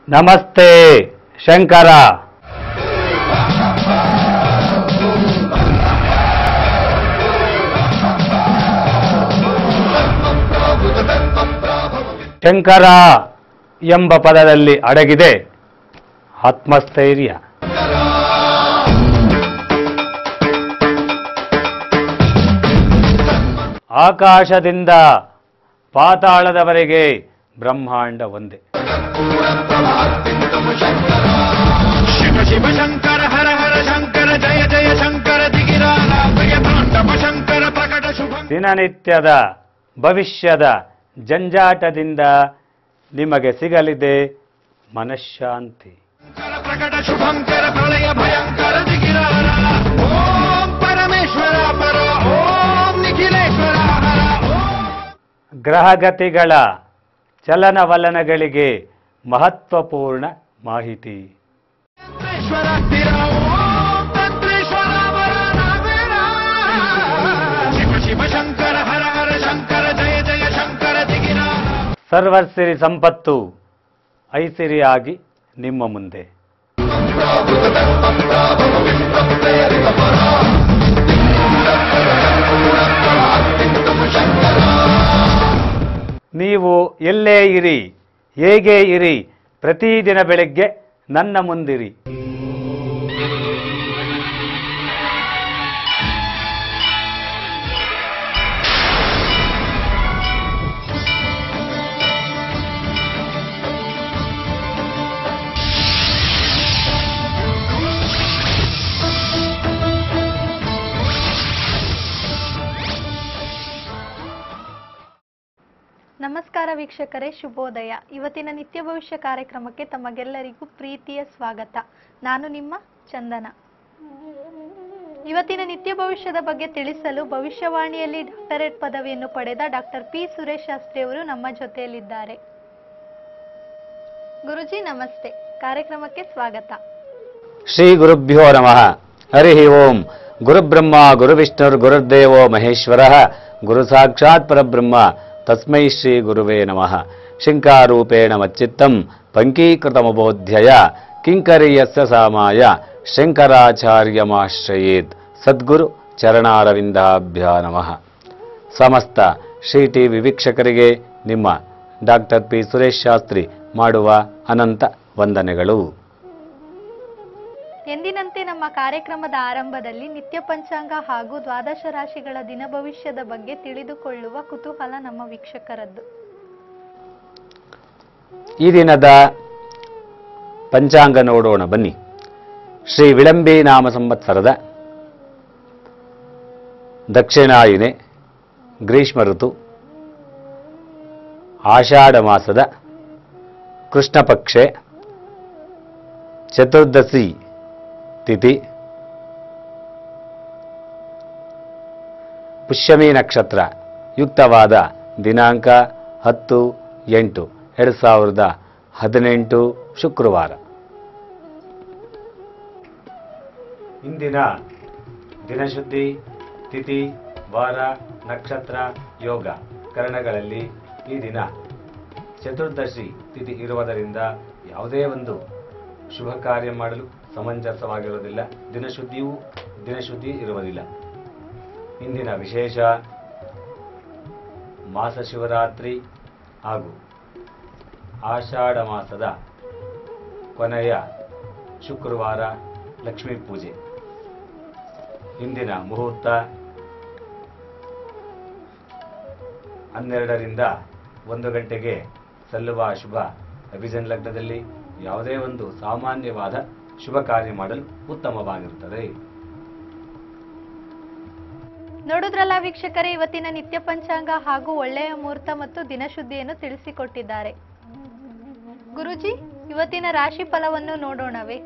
ನಮಸ್ತೆ ಶಂಕರ ಶಂಕರ ಎಂಬ ಪದದಲ್ಲಿ ಅಡಗಿದೆ ಆತ್ಮಸ್ಥೈರ್ಯ ಆಕಾಶದಿಂದ ಪಾತಾಳದವರೆಗೆ ಬ್ರಹ್ಮಾಂಡ ಒಂದೇ ಶಿವ ಶಿವ ಶಂಕರ ಹರ ಹರ ಶಂಕರ ಜಯ ಜಯ ಶಂಕರ ದಿಗಿರಾಲ ಪ್ರಿಯ ತಾಂಡವ ಶಂಕರ ಪ್ರಕಟ ಶುಭ ದಿನನಿತ್ಯದ ಭವಿಷ್ಯದ ಜಂಜಾಟದಿಂದ ನಿಮಗೆ ಸಿಗಲಿದೆ ಮನಃಶಾಂತಿ ಶಂಕರ ಪ್ರಕಟ ಶುಭಂಕರ ಪ್ರಳಯ ಭಯಂಕರ ದಿಗಿರಾಲ ಓಂ ಪರಮೇಶ್ವರ ಪರ ಓಂ ನಿಖಿಲೇಶ್ವರ ಹರ ಓಂ ಗ್ರಹಗತಿಗಳ ಚಲನವಲನಗಳಿಗೆ ಮಹತ್ವಪೂರ್ಣ ಮಾಹಿತಿ ತಂತ್ರೇಶ್ವರ ಸ್ಥಿರ ಓಂ ತಂತ್ರೇಶ್ವರ ವರ ನಾವೇರ. ಶಿವ ಶಿವ ಶಂಕರ ಹರ ಹರ ಶಂಕರ ಜಯ ಜಯ ಶಂಕರ ದಿಗಿರಾಲ ಸರ್ವಸಿರಿ ಸಂಪತ್ತು ಐಸಿರಿಯಾಗಿ ನಿಮ್ಮ ಮುಂದೆ ನೀವು ಎಲ್ಲೇ ಇರಿ ಹೇಗೆ ಇರಿ ಪ್ರತಿದಿನ ಬೆಳಗ್ಗೆ ನನ್ನ ಮುಂದಿರಿ ನಮಸ್ಕಾರ ವೀಕ್ಷಕರೇ ಶುಭೋದಯ ಇವತ್ತಿನ ನಿತ್ಯ ಭವಿಷ್ಯ ಕಾರ್ಯಕ್ರಮಕ್ಕೆ ತಮಗೆಲ್ಲರಿಗೂ ಪ್ರೀತಿಯ ಸ್ವಾಗತ ನಾನು ನಿಮ್ಮ ಚಂದನ ಇವತ್ತಿನ ನಿತ್ಯ ಭವಿಷ್ಯದ ಬಗ್ಗೆ ತಿಳಿಸಲು ಭವಿಷ್ಯವಾಣಿಯಲ್ಲಿ ಡಾಕ್ಟರೇಟ್ ಪದವಿಯನ್ನು ಪಡೆದ ಡಾಕ್ಟರ್ ಪಿ ಸುರೇಶ್ ಶಾಸ್ತ್ರಿ ಅವರು ನಮ್ಮ ಜೊತೆಯಲ್ಲಿದ್ದಾರೆ ಗುರುಜಿ ನಮಸ್ತೆ ಕಾರ್ಯಕ್ರಮಕ್ಕೆ ಸ್ವಾಗತ ಶ್ರೀ ಗುರುಭ್ಯೋ ನಮಃ ಹರಿ ಓಂ ಗುರುಬ್ರಹ್ಮ ಗುರುವಿಷ್ಣುರ್ ಗುರುರ್ದೇವೋ ಮಹೇಶ್ವರ ಗುರು ಸಾಕ್ಷಾತ್ ಪರಬ್ರಹ್ಮ ತಸ್ಮೈ ಶ್ರೀ ಗುರುವೇ ನಮಃ ಶಿಂಕಾರೂಪೇಣ ಮಚ್ಚಿತ್ತಂ ಪಂಕೀಕೃತಮಬೋಧ್ಯಯ ಕಿಂಕರೀಯಸ್ಯ ಸಾಮಾಯ ಶಂಕರಾಚಾರ್ಯಮಾಶ್ರಯೇತ್ ಸದ್ಗುರು ಚರಣಾರವಿಂದಾಭ್ಯ ನಮಃ ಸಮಸ್ತ ಶ್ರೀ ಟಿವಿ ವೀಕ್ಷಕರಿಗೆ ನಿಮ್ಮ ಡಾಕ್ಟರ್ ಪಿ ಸುರೇಶ್ ಶಾಸ್ತ್ರಿ ಮಾಡುವ ಅನಂತ ವಂದನೆಗಳು ಎಂದಿನಂತೆ ನಮ್ಮ ಕಾರ್ಯಕ್ರಮದ ಆರಂಭದಲ್ಲಿ ನಿತ್ಯ ಪಂಚಾಂಗ ಹಾಗೂ ದ್ವಾದಶ ರಾಶಿಗಳ ದಿನ ಭವಿಷ್ಯದ ಬಗ್ಗೆ ತಿಳಿದುಕೊಳ್ಳುವ ಕುತೂಹಲ ನಮ್ಮ ವೀಕ್ಷಕರದ್ದು ಈ ದಿನದ ಪಂಚಾಂಗ ನೋಡೋಣ ಬನ್ನಿ ಶ್ರೀ ವಿಳಂಬಿ ನಾಮ ಸಂವತ್ಸರದ ದಕ್ಷಿಣಾಯುನೆ ಗ್ರೀಷ್ಮ ಋತು ಆಷಾಢ ಮಾಸದ ಕೃಷ್ಣ ಪಕ್ಷೆ ಚತುರ್ದಶಿ ತಿಥಿ ಪುಷ್ಯಮಿ ನಕ್ಷತ್ರ ಯುಕ್ತವಾದ ದಿನಾಂಕ ಹತ್ತು ಎಂಟು ಎರಡು ಸಾವಿರದ ಹದಿನೆಂಟು ಶುಕ್ರವಾರ ಇಂದಿನ ದಿನಶುದ್ಧಿ ತಿಥಿ ವಾರ ನಕ್ಷತ್ರ ಯೋಗ ಕರಣಗಳಲ್ಲಿ ಈ ದಿನ ಚತುರ್ದಶಿ ತಿಥಿ ಇರುವುದರಿಂದ ಯಾವುದೇ ಒಂದು ಶುಭ ಕಾರ್ಯ ಮಾಡಲು ಸಮಂಜಸವಾಗಿರುವುದಿಲ್ಲ ದಿನಶುದ್ಧಿಯೂ ದಿನಶುದ್ಧಿ ಇರುವುದಿಲ್ಲ ಇಂದಿನ ವಿಶೇಷ ಮಾಸ ಶಿವರಾತ್ರಿ ಹಾಗೂ ಆಷಾಢ ಮಾಸದ ಕೊನೆಯ ಶುಕ್ರವಾರ ಲಕ್ಷ್ಮೀ ಪೂಜೆ ಇಂದಿನ ಮುಹೂರ್ತ ಹನ್ನೆರಡರಿಂದ ಒಂದು ಗಂಟೆಗೆ ಸಲ್ಲುವ ಶುಭ ಅಭಿಜನ್ ಲಗ್ನದಲ್ಲಿ ಯಾವುದೇ ಒಂದು ಸಾಮಾನ್ಯವಾದ ಶುಭ ಕಾರ್ಯ ಮಾಡಲು ಉತ್ತಮವಾಗಿರುತ್ತದೆ ನೋಡುದ್ರಲ್ಲ ವೀಕ್ಷಕರೇ ಇವತ್ತಿನ ನಿತ್ಯ ಪಂಚಾಂಗ ಹಾಗೂ ಒಳ್ಳೆಯ ಮುಹೂರ್ತ ಮತ್ತು ದಿನಶುದ್ಧಿಯನ್ನು ತಿಳಿಸಿಕೊಟ್ಟಿದ್ದಾರೆ ಗುರುಜಿ ಇವತ್ತಿನ ರಾಶಿ ಫಲವನ್ನು ನೋಡೋಣವೇ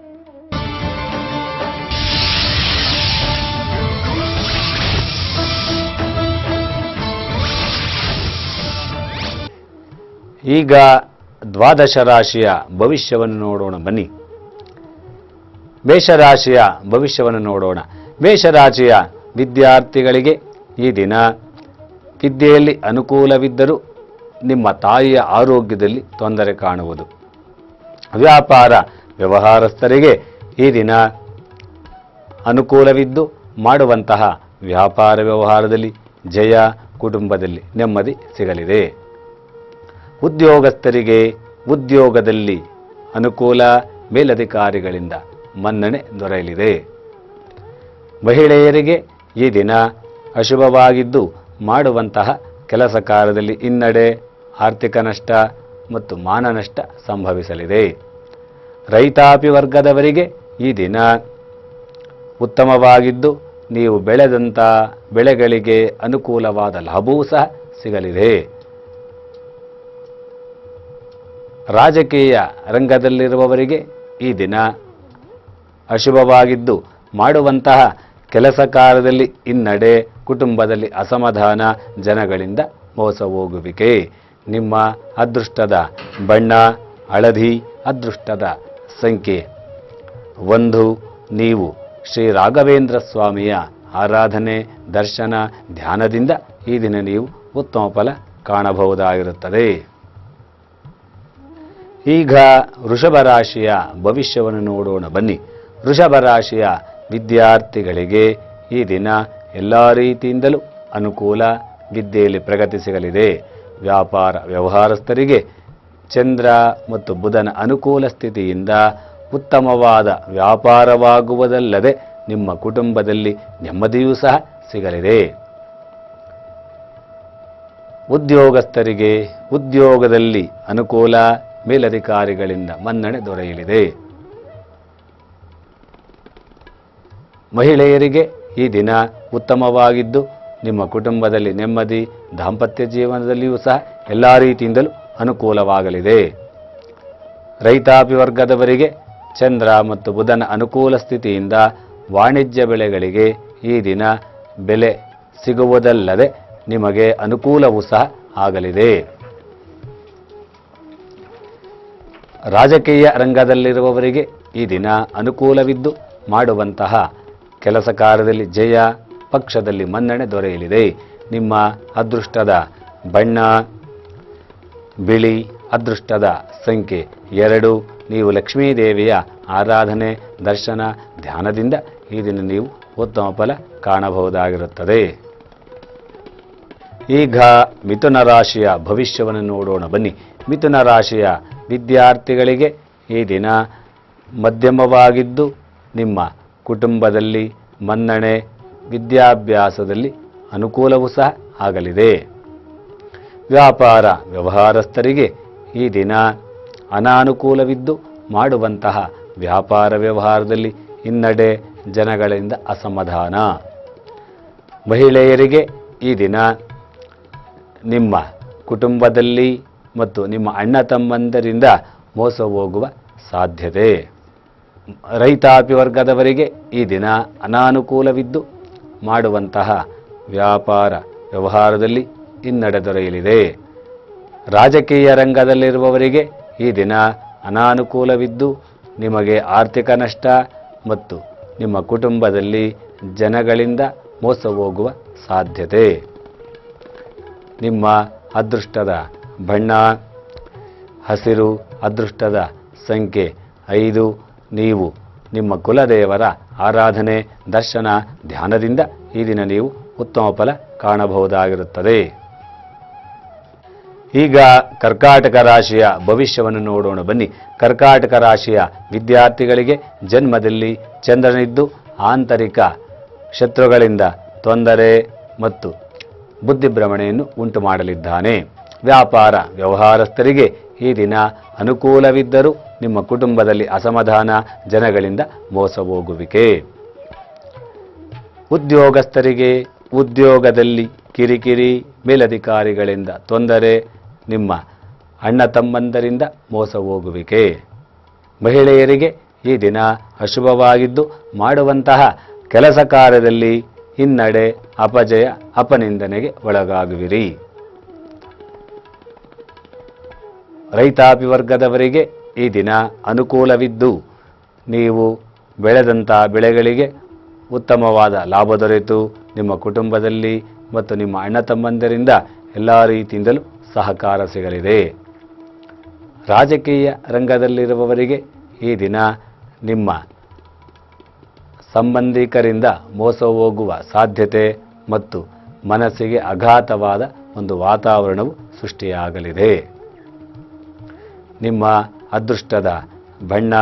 ಈಗ ದ್ವಾದಶ ರಾಶಿಯ ಭವಿಷ್ಯವನ್ನು ನೋಡೋಣ ಬನ್ನಿ ಮೇಷರಾಶಿಯ ಭವಿಷ್ಯವನ್ನು ನೋಡೋಣ ಮೇಷರಾಶಿಯ ವಿದ್ಯಾರ್ಥಿಗಳಿಗೆ ಈ ದಿನ ವಿದ್ಯೆಯಲ್ಲಿ ಅನುಕೂಲವಿದ್ದರೂ ನಿಮ್ಮ ತಾಯಿಯ ಆರೋಗ್ಯದಲ್ಲಿ ತೊಂದರೆ ಕಾಣುವುದು ವ್ಯಾಪಾರ ವ್ಯವಹಾರಸ್ಥರಿಗೆ ಈ ದಿನ ಅನುಕೂಲವಿದ್ದು ಮಾಡುವಂತಹ ವ್ಯಾಪಾರ ವ್ಯವಹಾರದಲ್ಲಿ ಜಯ ಕುಟುಂಬದಲ್ಲಿ ನೆಮ್ಮದಿ ಸಿಗಲಿದೆ ಉದ್ಯೋಗಸ್ಥರಿಗೆ ಉದ್ಯೋಗದಲ್ಲಿ ಅನುಕೂಲ ಮೇಲಧಿಕಾರಿಗಳಿಂದ ಮನ್ನಣೆ ದೊರೆಯಲಿದೆ ಮಹಿಳೆಯರಿಗೆ ಈ ದಿನ ಅಶುಭವಾಗಿದ್ದು ಮಾಡುವಂತಹ ಕೆಲಸ ಕಾರ್ಯದಲ್ಲಿ ಹಿನ್ನಡೆ ಆರ್ಥಿಕ ನಷ್ಟ ಮತ್ತು ಮಾನನಷ್ಟ ಸಂಭವಿಸಲಿದೆ ರೈತಾಪಿ ವರ್ಗದವರಿಗೆ ಈ ದಿನ ಉತ್ತಮವಾಗಿದ್ದು ನೀವು ಬೆಳೆದಂಥ ಬೆಳೆಗಳಿಗೆ ಅನುಕೂಲವಾದ ಲಾಭವೂ ಸಹ ಸಿಗಲಿದೆ ರಾಜಕೀಯ ರಂಗದಲ್ಲಿರುವವರಿಗೆ ಈ ದಿನ ಅಶುಭವಾಗಿದ್ದು ಮಾಡುವಂತಹ ಕೆಲಸ ಕಾರ್ಯದಲ್ಲಿ ಹಿನ್ನಡೆ ಕುಟುಂಬದಲ್ಲಿ ಅಸಮಾಧಾನ ಜನಗಳಿಂದ ಮೋಸ ಹೋಗುವಿಕೆ ನಿಮ್ಮ ಅದೃಷ್ಟದ ಬಣ್ಣ ಹಳದಿ ಅದೃಷ್ಟದ ಸಂಖ್ಯೆ ಒಂದು ನೀವು ಶ್ರೀ ರಾಘವೇಂದ್ರ ಸ್ವಾಮಿಯ ಆರಾಧನೆ ದರ್ಶನ ಧ್ಯಾನದಿಂದ ಈ ದಿನ ನೀವು ಉತ್ತಮ ಫಲ ಕಾಣಬಹುದಾಗಿರುತ್ತದೆ ಈಗ ವೃಷಭ ರಾಶಿಯ ಭವಿಷ್ಯವನ್ನು ನೋಡೋಣ ಬನ್ನಿ ವೃಷಭ ರಾಶಿಯ ವಿದ್ಯಾರ್ಥಿಗಳಿಗೆ ಈ ದಿನ ಎಲ್ಲ ರೀತಿಯಿಂದಲೂ ಅನುಕೂಲ ವಿದ್ಯೆಯಲ್ಲಿ ಪ್ರಗತಿ ಸಿಗಲಿದೆ ವ್ಯಾಪಾರ ವ್ಯವಹಾರಸ್ಥರಿಗೆ ಚಂದ್ರ ಮತ್ತು ಬುಧನ ಅನುಕೂಲ ಸ್ಥಿತಿಯಿಂದ ಉತ್ತಮವಾದ ವ್ಯಾಪಾರವಾಗುವುದಲ್ಲದೆ ನಿಮ್ಮ ಕುಟುಂಬದಲ್ಲಿ ನೆಮ್ಮದಿಯೂ ಸಹ ಸಿಗಲಿದೆ ಉದ್ಯೋಗಸ್ಥರಿಗೆ ಉದ್ಯೋಗದಲ್ಲಿ ಅನುಕೂಲ ಮೇಲಧಿಕಾರಿಗಳಿಂದ ಮನ್ನಣೆ ದೊರೆಯಲಿದೆ ಮಹಿಳೆಯರಿಗೆ ಈ ದಿನ ಉತ್ತಮವಾಗಿದ್ದು ನಿಮ್ಮ ಕುಟುಂಬದಲ್ಲಿ ನೆಮ್ಮದಿ ದಾಂಪತ್ಯ ಜೀವನದಲ್ಲಿಯೂ ಸಹ ಎಲ್ಲ ರೀತಿಯಿಂದಲೂ ಅನುಕೂಲವಾಗಲಿದೆ ರೈತಾಪಿ ವರ್ಗದವರಿಗೆ ಚಂದ್ರ ಮತ್ತು ಬುಧನ ಅನುಕೂಲ ಸ್ಥಿತಿಯಿಂದ ವಾಣಿಜ್ಯ ಬೆಳೆಗಳಿಗೆ ಈ ದಿನ ಬೆಲೆ ಸಿಗುವುದಲ್ಲದೆ ನಿಮಗೆ ಅನುಕೂಲವೂ ಸಹ ಆಗಲಿದೆ ರಾಜಕೀಯ ರಂಗದಲ್ಲಿರುವವರಿಗೆ ಈ ದಿನ ಅನುಕೂಲವಿದ್ದು ಮಾಡುವಂತಹ ಕೆಲಸ ಕಾರ್ಯದಲ್ಲಿ ಜಯ ಪಕ್ಷದಲ್ಲಿ ಮನ್ನಣೆ ದೊರೆಯಲಿದೆ ನಿಮ್ಮ ಅದೃಷ್ಟದ ಬಣ್ಣ ಬಿಳಿ ಅದೃಷ್ಟದ ಸಂಖ್ಯೆ ಎರಡು ನೀವು ಲಕ್ಷ್ಮೀದೇವಿಯ ಆರಾಧನೆ ದರ್ಶನ ಧ್ಯಾನದಿಂದ ಈ ದಿನ ನೀವು ಉತ್ತಮ ಫಲ ಕಾಣಬಹುದಾಗಿರುತ್ತದೆ ಈಗ ಮಿಥುನ ರಾಶಿಯ ಭವಿಷ್ಯವನ್ನು ನೋಡೋಣ ಬನ್ನಿ ಮಿಥುನ ರಾಶಿಯ ವಿದ್ಯಾರ್ಥಿಗಳಿಗೆ ಈ ದಿನ ಮಧ್ಯಮವಾಗಿದ್ದು ನಿಮ್ಮ ಕುಟುಂಬದಲ್ಲಿ ಮನ್ನಣೆ ವಿದ್ಯಾಭ್ಯಾಸದಲ್ಲಿ ಅನುಕೂಲವೂ ಸಹ ಆಗಲಿದೆ ವ್ಯಾಪಾರ ವ್ಯವಹಾರಸ್ಥರಿಗೆ ಈ ದಿನ ಅನಾನುಕೂಲವಿದ್ದು ಮಾಡುವಂತಹ ವ್ಯಾಪಾರ ವ್ಯವಹಾರದಲ್ಲಿ ಹಿನ್ನಡೆ ಜನಗಳಿಂದ ಅಸಮಾಧಾನ ಮಹಿಳೆಯರಿಗೆ ಈ ದಿನ ನಿಮ್ಮ ಕುಟುಂಬದಲ್ಲಿ ಮತ್ತು ನಿಮ್ಮ ಅಣ್ಣ ತಮ್ಮಂದರಿಂದ ಮೋಸ ಹೋಗುವ ಸಾಧ್ಯತೆ ರೈತಾಪಿ ವರ್ಗದವರಿಗೆ ಈ ದಿನ ಅನಾನುಕೂಲವಿದ್ದು ಮಾಡುವಂತಹ ವ್ಯಾಪಾರ ವ್ಯವಹಾರದಲ್ಲಿ ಹಿನ್ನಡೆ ದೊರೆಯಲಿದೆ ರಾಜಕೀಯ ರಂಗದಲ್ಲಿರುವವರಿಗೆ ಈ ದಿನ ಅನಾನುಕೂಲವಿದ್ದು ನಿಮಗೆ ಆರ್ಥಿಕ ನಷ್ಟ ಮತ್ತು ನಿಮ್ಮ ಕುಟುಂಬದಲ್ಲಿ ಜನಗಳಿಂದ ಮೋಸ ಹೋಗುವ ಸಾಧ್ಯತೆ ನಿಮ್ಮ ಅದೃಷ್ಟದ ಬಣ್ಣ ಹಸಿರು ಅದೃಷ್ಟದ ಸಂಖ್ಯೆ ಐದು ನೀವು ನಿಮ್ಮ ಕುಲದೇವರ ಆರಾಧನೆ ದರ್ಶನ ಧ್ಯಾನದಿಂದ ಈ ದಿನ ನೀವು ಉತ್ತಮ ಫಲ ಕಾಣಬಹುದಾಗಿರುತ್ತದೆ ಈಗ ಕರ್ಕಾಟಕ ರಾಶಿಯ ಭವಿಷ್ಯವನ್ನು ನೋಡೋಣ ಬನ್ನಿ ಕರ್ಕಾಟಕ ರಾಶಿಯ ವಿದ್ಯಾರ್ಥಿಗಳಿಗೆ ಜನ್ಮದಲ್ಲಿ ಚಂದ್ರನಿದ್ದು ಆಂತರಿಕ ಶತ್ರುಗಳಿಂದ ತೊಂದರೆ ಮತ್ತು ಬುದ್ಧಿಭ್ರಮಣೆಯನ್ನು ಉಂಟು ಮಾಡಲಿದ್ದಾನೆ ವ್ಯಾಪಾರ ವ್ಯವಹಾರಸ್ಥರಿಗೆ ಈ ದಿನ ಅನುಕೂಲವಿದ್ದರೂ ನಿಮ್ಮ ಕುಟುಂಬದಲ್ಲಿ ಅಸಮಾಧಾನ ಜನಗಳಿಂದ ಮೋಸ ಹೋಗುವಿಕೆ ಉದ್ಯೋಗಸ್ಥರಿಗೆ ಉದ್ಯೋಗದಲ್ಲಿ ಕಿರಿಕಿರಿ ಮೇಲಧಿಕಾರಿಗಳಿಂದ ತೊಂದರೆ ನಿಮ್ಮ ಅಣ್ಣ ತಮ್ಮಂದರಿಂದ ಮೋಸ ಹೋಗುವಿಕೆ ಮಹಿಳೆಯರಿಗೆ ಈ ದಿನ ಅಶುಭವಾಗಿದ್ದು ಮಾಡುವಂತಹ ಕೆಲಸ ಕಾರ್ಯದಲ್ಲಿ ಹಿನ್ನಡೆ ಅಪಜಯ ಅಪನಿಂದನೆಗೆ ಒಳಗಾಗುವಿರಿ ರೈತಾಪಿ ವರ್ಗದವರಿಗೆ ಈ ದಿನ ಅನುಕೂಲವಿದ್ದು ನೀವು ಬೆಳೆದಂಥ ಬೆಳೆಗಳಿಗೆ ಉತ್ತಮವಾದ ಲಾಭ ದೊರೆತು ನಿಮ್ಮ ಕುಟುಂಬದಲ್ಲಿ ಮತ್ತು ನಿಮ್ಮ ಅಣ್ಣ ತಮ್ಮಂದಿರಿಂದ ಎಲ್ಲ ರೀತಿಯಿಂದಲೂ ಸಹಕಾರ ಸಿಗಲಿದೆ ರಾಜಕೀಯ ರಂಗದಲ್ಲಿರುವವರಿಗೆ ಈ ದಿನ ನಿಮ್ಮ ಸಂಬಂಧಿಕರಿಂದ ಮೋಸ ಹೋಗುವ ಸಾಧ್ಯತೆ ಮತ್ತು ಮನಸ್ಸಿಗೆ ಅಘಾತವಾದ ಒಂದು ವಾತಾವರಣವು ಸೃಷ್ಟಿಯಾಗಲಿದೆ ನಿಮ್ಮ ಅದೃಷ್ಟದ ಬಣ್ಣ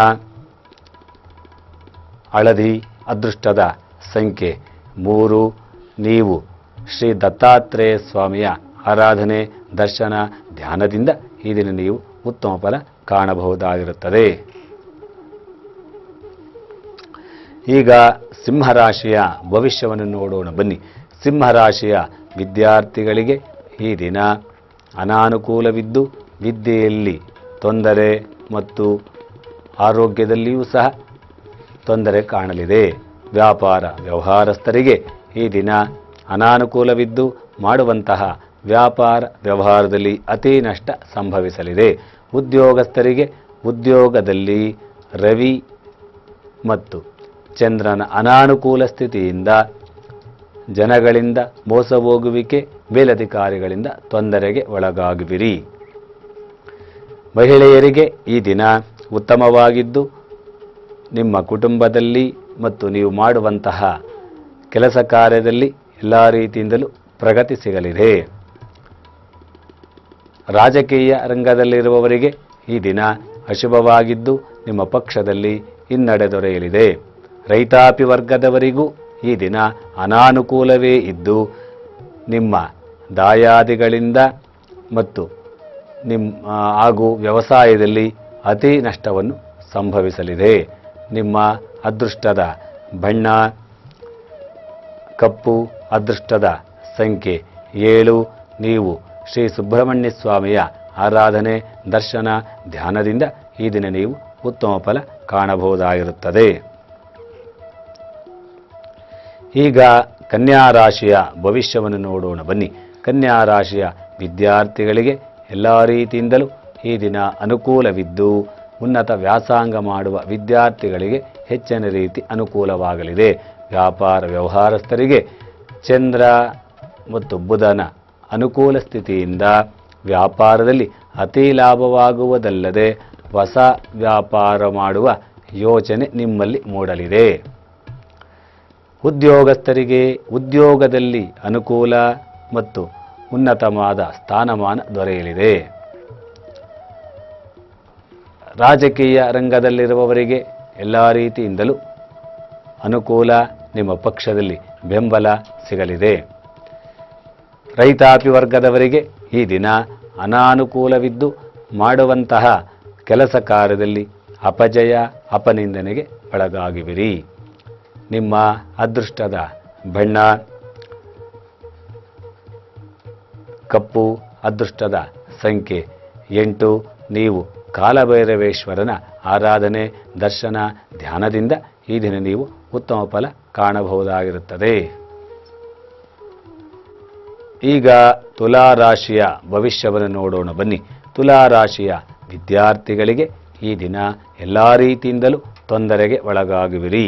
ಹಳದಿ ಅದೃಷ್ಟದ ಸಂಖ್ಯೆ ಮೂರು ನೀವು ಶ್ರೀ ದತ್ತಾತ್ರೇಯ ಸ್ವಾಮಿಯ ಆರಾಧನೆ ದರ್ಶನ ಧ್ಯಾನದಿಂದ ಈ ದಿನ ನೀವು ಉತ್ತಮ ಫಲ ಕಾಣಬಹುದಾಗಿರುತ್ತದೆ ಈಗ ಸಿಂಹರಾಶಿಯ ಭವಿಷ್ಯವನ್ನು ನೋಡೋಣ ಬನ್ನಿ ಸಿಂಹರಾಶಿಯ ವಿದ್ಯಾರ್ಥಿಗಳಿಗೆ ಈ ದಿನ ಅನಾನುಕೂಲವಿದ್ದು ವಿದ್ಯೆಯಲ್ಲಿ ತೊಂದರೆ ಮತ್ತು ಆರೋಗ್ಯದಲ್ಲಿಯೂ ಸಹ ತೊಂದರೆ ಕಾಣಲಿದೆ ವ್ಯಾಪಾರ ವ್ಯವಹಾರಸ್ಥರಿಗೆ ಈ ದಿನ ಅನಾನುಕೂಲವಿದ್ದು ಮಾಡುವಂತಹ ವ್ಯಾಪಾರ ವ್ಯವಹಾರದಲ್ಲಿ ಅತಿ ನಷ್ಟ ಸಂಭವಿಸಲಿದೆ ಉದ್ಯೋಗಸ್ಥರಿಗೆ ಉದ್ಯೋಗದಲ್ಲಿ ರವಿ ಮತ್ತು ಚಂದ್ರನ ಅನಾನುಕೂಲ ಸ್ಥಿತಿಯಿಂದ ಜನಗಳಿಂದ ಮೋಸ ಹೋಗುವಿಕೆ ಮೇಲಧಿಕಾರಿಗಳಿಂದ ತೊಂದರೆಗೆ ಒಳಗಾಗುವಿರಿ ಮಹಿಳೆಯರಿಗೆ ಈ ದಿನ ಉತ್ತಮವಾಗಿದ್ದು ನಿಮ್ಮ ಕುಟುಂಬದಲ್ಲಿ ಮತ್ತು ನೀವು ಮಾಡುವಂತಹ ಕೆಲಸ ಕಾರ್ಯದಲ್ಲಿ ಎಲ್ಲ ರೀತಿಯಿಂದಲೂ ಪ್ರಗತಿ ಸಿಗಲಿದೆ ರಾಜಕೀಯ ರಂಗದಲ್ಲಿರುವವರಿಗೆ ಈ ದಿನ ಅಶುಭವಾಗಿದ್ದು ನಿಮ್ಮ ಪಕ್ಷದಲ್ಲಿ ಹಿನ್ನಡೆ ದೊರೆಯಲಿದೆ ರೈತಾಪಿ ವರ್ಗದವರಿಗೂ ಈ ದಿನ ಅನಾನುಕೂಲವೇ ಇದ್ದು ನಿಮ್ಮ ದಾಯಾದಿಗಳಿಂದ ಮತ್ತು ನಿಮ್ಮ ಹಾಗೂ ವ್ಯವಸಾಯದಲ್ಲಿ ಅತಿ ನಷ್ಟವನ್ನು ಸಂಭವಿಸಲಿದೆ ನಿಮ್ಮ ಅದೃಷ್ಟದ ಬಣ್ಣ ಕಪ್ಪು ಅದೃಷ್ಟದ ಸಂಖ್ಯೆ ಏಳು ನೀವು ಶ್ರೀ ಸುಬ್ರಹ್ಮಣ್ಯ ಸ್ವಾಮಿಯ ಆರಾಧನೆ ದರ್ಶನ ಧ್ಯಾನದಿಂದ ಈ ದಿನ ನೀವು ಉತ್ತಮ ಫಲ ಕಾಣಬಹುದಾಗಿರುತ್ತದೆ ಈಗ ಕನ್ಯಾ ರಾಶಿಯ ಭವಿಷ್ಯವನ್ನು ನೋಡೋಣ ಬನ್ನಿ ಕನ್ಯಾ ರಾಶಿಯ ವಿದ್ಯಾರ್ಥಿಗಳಿಗೆ ಎಲ್ಲ ರೀತಿಯಿಂದಲೂ ಈ ದಿನ ಅನುಕೂಲವಿದ್ದು ಉನ್ನತ ವ್ಯಾಸಂಗ ಮಾಡುವ ವಿದ್ಯಾರ್ಥಿಗಳಿಗೆ ಹೆಚ್ಚಿನ ರೀತಿ ಅನುಕೂಲವಾಗಲಿದೆ ವ್ಯಾಪಾರ ವ್ಯವಹಾರಸ್ಥರಿಗೆ ಚಂದ್ರ ಮತ್ತು ಬುಧನ ಅನುಕೂಲ ಸ್ಥಿತಿಯಿಂದ ವ್ಯಾಪಾರದಲ್ಲಿ ಅತಿ ಲಾಭವಾಗುವುದಲ್ಲದೆ ಹೊಸ ವ್ಯಾಪಾರ ಮಾಡುವ ಯೋಚನೆ ನಿಮ್ಮಲ್ಲಿ ಮೂಡಲಿದೆ ಉದ್ಯೋಗಸ್ಥರಿಗೆ ಉದ್ಯೋಗದಲ್ಲಿ ಅನುಕೂಲ ಮತ್ತು ಉನ್ನತವಾದ ಸ್ಥಾನಮಾನ ದೊರೆಯಲಿದೆ ರಾಜಕೀಯ ರಂಗದಲ್ಲಿರುವವರಿಗೆ ಎಲ್ಲ ರೀತಿಯಿಂದಲೂ ಅನುಕೂಲ ನಿಮ್ಮ ಪಕ್ಷದಲ್ಲಿ ಬೆಂಬಲ ಸಿಗಲಿದೆ ರೈತಾಪಿ ವರ್ಗದವರಿಗೆ ಈ ದಿನ ಅನಾನುಕೂಲವಿದ್ದು ಮಾಡುವಂತಹ ಕೆಲಸ ಕಾರ್ಯದಲ್ಲಿ ಅಪಜಯ ಅಪನಿಂದನೆಗೆ ಒಳಗಾಗುವಿರಿ ನಿಮ್ಮ ಅದೃಷ್ಟದ ಬಣ್ಣ ಕಪ್ಪು ಅದೃಷ್ಟದ ಸಂಖ್ಯೆ ಎಂಟು ನೀವು ಕಾಲಭೈರವೇಶ್ವರನ ಆರಾಧನೆ ದರ್ಶನ ಧ್ಯಾನದಿಂದ ಈ ದಿನ ನೀವು ಉತ್ತಮ ಫಲ ಕಾಣಬಹುದಾಗಿರುತ್ತದೆ ಈಗ ತುಲಾ ರಾಶಿಯ ಭವಿಷ್ಯವನ್ನು ನೋಡೋಣ ಬನ್ನಿ ತುಲಾ ರಾಶಿಯ ವಿದ್ಯಾರ್ಥಿಗಳಿಗೆ ಈ ದಿನ ಎಲ್ಲ ರೀತಿಯಿಂದಲೂ ತೊಂದರೆಗೆ ಒಳಗಾಗುವಿರಿ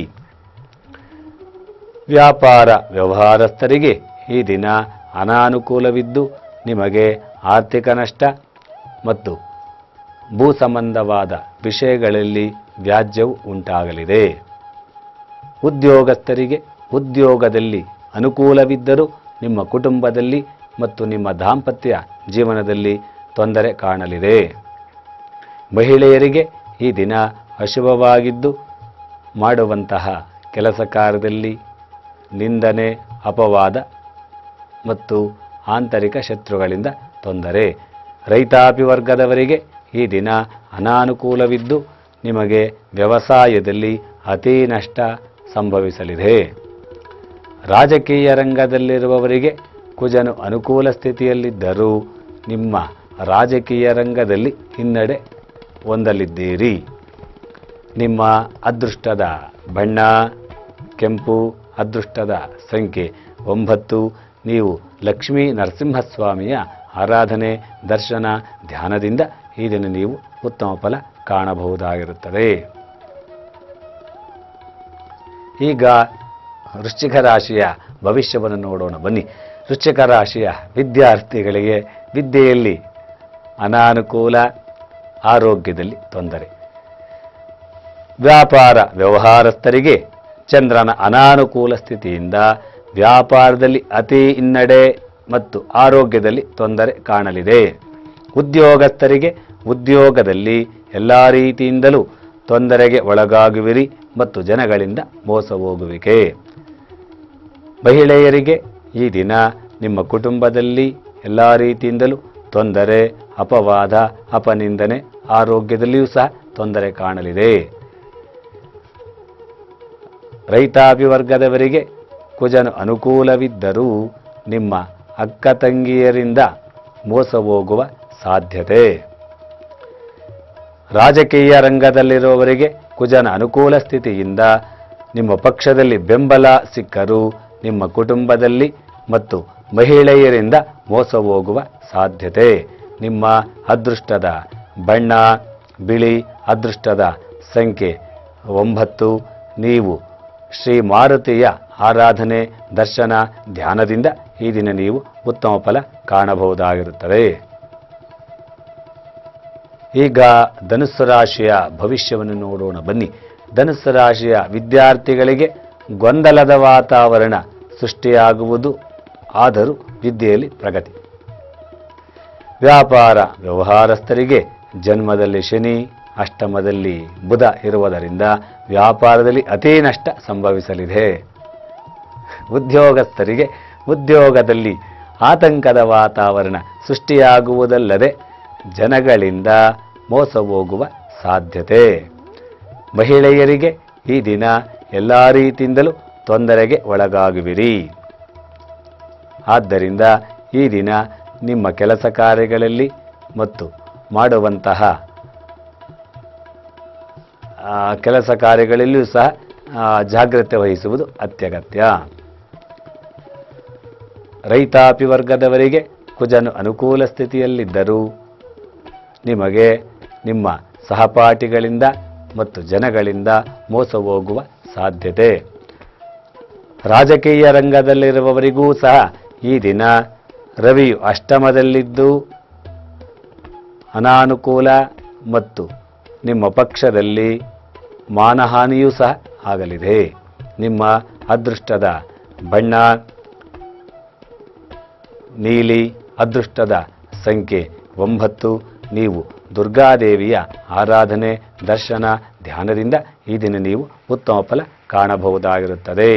ವ್ಯಾಪಾರ ವ್ಯವಹಾರಸ್ಥರಿಗೆ ಈ ದಿನ ಅನಾನುಕೂಲವಿದ್ದು ನಿಮಗೆ ಆರ್ಥಿಕ ನಷ್ಟ ಮತ್ತು ಭೂ ಸಂಬಂಧವಾದ ವಿಷಯಗಳಲ್ಲಿ ವ್ಯಾಜ್ಯವು ಉಂಟಾಗಲಿದೆ ಉದ್ಯೋಗಸ್ಥರಿಗೆ ಉದ್ಯೋಗದಲ್ಲಿ ಅನುಕೂಲವಿದ್ದರೂ ನಿಮ್ಮ ಕುಟುಂಬದಲ್ಲಿ ಮತ್ತು ನಿಮ್ಮ ದಾಂಪತ್ಯ ಜೀವನದಲ್ಲಿ ತೊಂದರೆ ಕಾಣಲಿದೆ ಮಹಿಳೆಯರಿಗೆ ಈ ದಿನ ಅಶುಭವಾಗಿದ್ದು ಮಾಡುವಂತಹ ಕೆಲಸ ಕಾರ್ಯದಲ್ಲಿ ನಿಂದನೆ ಅಪವಾದ ಮತ್ತು ಆಂತರಿಕ ಶತ್ರುಗಳಿಂದ ತೊಂದರೆ ರೈತಾಪಿ ವರ್ಗದವರಿಗೆ ಈ ದಿನ ಅನಾನುಕೂಲವಿದ್ದು ನಿಮಗೆ ವ್ಯವಸಾಯದಲ್ಲಿ ಅತಿ ನಷ್ಟ ಸಂಭವಿಸಲಿದೆ ರಾಜಕೀಯ ರಂಗದಲ್ಲಿರುವವರಿಗೆ ಕುಜನು ಅನುಕೂಲ ಸ್ಥಿತಿಯಲ್ಲಿದ್ದರೂ ನಿಮ್ಮ ರಾಜಕೀಯ ರಂಗದಲ್ಲಿ ಹಿನ್ನಡೆ ಹೊಂದಲಿದ್ದೀರಿ ನಿಮ್ಮ ಅದೃಷ್ಟದ ಬಣ್ಣ ಕೆಂಪು ಅದೃಷ್ಟದ ಸಂಖ್ಯೆ ಒಂಬತ್ತು ನೀವು ಲಕ್ಷ್ಮೀ ನರಸಿಂಹಸ್ವಾಮಿಯ ಆರಾಧನೆ ದರ್ಶನ ಧ್ಯಾನದಿಂದ ಈ ದಿನ ನೀವು ಉತ್ತಮ ಫಲ ಕಾಣಬಹುದಾಗಿರುತ್ತದೆ ಈಗ ವೃಶ್ಚಿಕ ರಾಶಿಯ ಭವಿಷ್ಯವನ್ನು ನೋಡೋಣ ಬನ್ನಿ ವೃಶ್ಚಿಕ ರಾಶಿಯ ವಿದ್ಯಾರ್ಥಿಗಳಿಗೆ ವಿದ್ಯೆಯಲ್ಲಿ ಅನಾನುಕೂಲ ಆರೋಗ್ಯದಲ್ಲಿ ತೊಂದರೆ ವ್ಯಾಪಾರ ವ್ಯವಹಾರಸ್ಥರಿಗೆ ಚಂದ್ರನ ಅನಾನುಕೂಲ ಸ್ಥಿತಿಯಿಂದ ವ್ಯಾಪಾರದಲ್ಲಿ ಅತಿ ಹಿನ್ನಡೆ ಮತ್ತು ಆರೋಗ್ಯದಲ್ಲಿ ತೊಂದರೆ ಕಾಣಲಿದೆ ಉದ್ಯೋಗಸ್ಥರಿಗೆ ಉದ್ಯೋಗದಲ್ಲಿ ಎಲ್ಲ ರೀತಿಯಿಂದಲೂ ತೊಂದರೆಗೆ ಒಳಗಾಗುವಿರಿ ಮತ್ತು ಜನಗಳಿಂದ ಮೋಸ ಹೋಗುವಿಕೆ ಮಹಿಳೆಯರಿಗೆ ಈ ದಿನ ನಿಮ್ಮ ಕುಟುಂಬದಲ್ಲಿ ಎಲ್ಲ ರೀತಿಯಿಂದಲೂ ತೊಂದರೆ ಅಪವಾದ ಅಪನಿಂದನೆ ಆರೋಗ್ಯದಲ್ಲಿಯೂ ಸಹ ತೊಂದರೆ ಕಾಣಲಿದೆ ರೈತಾಪಿ ವರ್ಗದವರಿಗೆ ಕುಜನು ಅನುಕೂಲವಿದ್ದರೂ ನಿಮ್ಮ ಅಕ್ಕ ತಂಗಿಯರಿಂದ ಮೋಸ ಹೋಗುವ ಸಾಧ್ಯತೆ ರಾಜಕೀಯ ರಂಗದಲ್ಲಿರುವವರಿಗೆ ಕುಜನ ಅನುಕೂಲ ಸ್ಥಿತಿಯಿಂದ ನಿಮ್ಮ ಪಕ್ಷದಲ್ಲಿ ಬೆಂಬಲ ಸಿಕ್ಕರೂ ನಿಮ್ಮ ಕುಟುಂಬದಲ್ಲಿ ಮತ್ತು ಮಹಿಳೆಯರಿಂದ ಮೋಸ ಹೋಗುವ ಸಾಧ್ಯತೆ ನಿಮ್ಮ ಅದೃಷ್ಟದ ಬಣ್ಣ ಬಿಳಿ ಅದೃಷ್ಟದ ಸಂಖ್ಯೆ ಒಂಬತ್ತು ನೀವು ಶ್ರೀ ಮಾರುತಿಯ ಆರಾಧನೆ ದರ್ಶನ ಧ್ಯಾನದಿಂದ ಈ ದಿನ ನೀವು ಉತ್ತಮ ಫಲ ಕಾಣಬಹುದಾಗಿರುತ್ತದೆ ಈಗ ಧನುಸ್ಸು ರಾಶಿಯ ಭವಿಷ್ಯವನ್ನು ನೋಡೋಣ ಬನ್ನಿ ಧನುಸ್ಸು ರಾಶಿಯ ವಿದ್ಯಾರ್ಥಿಗಳಿಗೆ ಗೊಂದಲದ ವಾತಾವರಣ ಸೃಷ್ಟಿಯಾಗುವುದು ಆದರೂ ವಿದ್ಯೆಯಲ್ಲಿ ಪ್ರಗತಿ ವ್ಯಾಪಾರ ವ್ಯವಹಾರಸ್ಥರಿಗೆ ಜನ್ಮದಲ್ಲಿ ಶನಿ ಅಷ್ಟಮದಲ್ಲಿ ಬುಧ ಇರುವುದರಿಂದ ವ್ಯಾಪಾರದಲ್ಲಿ ಅತಿ ನಷ್ಟ ಸಂಭವಿಸಲಿದೆ ಉದ್ಯೋಗಸ್ಥರಿಗೆ ಉದ್ಯೋಗದಲ್ಲಿ ಆತಂಕದ ವಾತಾವರಣ ಸೃಷ್ಟಿಯಾಗುವುದಲ್ಲದೆ ಜನಗಳಿಂದ ಮೋಸ ಹೋಗುವ ಸಾಧ್ಯತೆ ಮಹಿಳೆಯರಿಗೆ ಈ ದಿನ ಎಲ್ಲ ರೀತಿಯಿಂದಲೂ ತೊಂದರೆಗೆ ಒಳಗಾಗುವಿರಿ ಆದ್ದರಿಂದ ಈ ದಿನ ನಿಮ್ಮ ಕೆಲಸ ಕಾರ್ಯಗಳಲ್ಲಿ ಮತ್ತು ಮಾಡುವಂತಹ ಆ, ಕೆಲಸ ಕಾರ್ಯಗಳಲ್ಲಿಯೂ ಸಹ ಆ, ಜಾಗ್ರತೆ ವಹಿಸುವುದು ಅತ್ಯಗತ್ಯ ರೈತಾಪಿ ವರ್ಗದವರಿಗೆ ಕುಜನು ಅನುಕೂಲ ಸ್ಥಿತಿಯಲ್ಲಿದ್ದರೂ ನಿಮಗೆ ನಿಮ್ಮ ಸಹಪಾಠಿಗಳಿಂದ ಮತ್ತು ಜನಗಳಿಂದ ಮೋಸ ಹೋಗುವ ಸಾಧ್ಯತೆ ರಾಜಕೀಯ ರಂಗದಲ್ಲಿರುವವರಿಗೂ ಸಹ ಈ ದಿನ ರವಿಯು ಅಷ್ಟಮದಲ್ಲಿದ್ದು ಅನಾನುಕೂಲ ಮತ್ತು ನಿಮ್ಮ ಪಕ್ಷದಲ್ಲಿ ಮಾನಹಾನಿಯೂ ಸಹ ಆಗಲಿದೆ ನಿಮ್ಮ ಅದೃಷ್ಟದ ಬಣ್ಣ ನೀಲಿ ಅದೃಷ್ಟದ ಸಂಖ್ಯೆ ಒಂಬತ್ತು ನೀವು ದುರ್ಗಾದೇವಿಯ ಆರಾಧನೆ ದರ್ಶನ ಧ್ಯಾನದಿಂದ ಈ ದಿನ ನೀವು ಉತ್ತಮ ಫಲ ಕಾಣಬಹುದಾಗಿರುತ್ತದೆ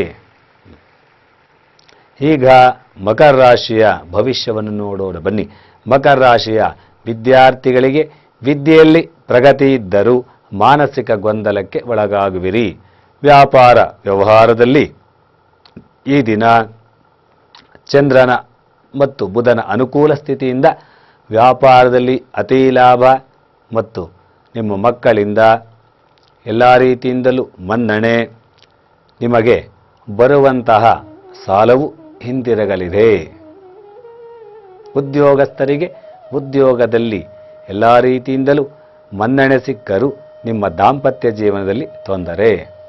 ಈಗ ಮಕರ ರಾಶಿಯ ಭವಿಷ್ಯವನ್ನು ನೋಡೋಣ ಬನ್ನಿ ಮಕರ ರಾಶಿಯ ವಿದ್ಯಾರ್ಥಿಗಳಿಗೆ ವಿದ್ಯೆಯಲ್ಲಿ ಪ್ರಗತಿ ಇದ್ದರೂ ಮಾನಸಿಕ ಗೊಂದಲಕ್ಕೆ ಒಳಗಾಗುವಿರಿ ವ್ಯಾಪಾರ ವ್ಯವಹಾರದಲ್ಲಿ ಈ ದಿನ ಚಂದ್ರನ ಮತ್ತು ಬುಧನ ಅನುಕೂಲ ಸ್ಥಿತಿಯಿಂದ ವ್ಯಾಪಾರದಲ್ಲಿ ಅತಿ ಲಾಭ ಮತ್ತು ನಿಮ್ಮ ಮಕ್ಕಳಿಂದ ಎಲ್ಲ ರೀತಿಯಿಂದಲೂ ಮನ್ನಣೆ ನಿಮಗೆ ಬರುವಂತಹ ಸಾಲವು ಹಿಂದಿರಗಲಿದೆ ಉದ್ಯೋಗಸ್ಥರಿಗೆ ಉದ್ಯೋಗದಲ್ಲಿ ಎಲ್ಲ ರೀತಿಯಿಂದಲೂ ಮನ್ನಣೆ ಸಿಕ್ಕರೂ ನಿಮ್ಮ ದಾಂಪತ್ಯ ಜೀವನದಲ್ಲಿ ತೊಂದರೆ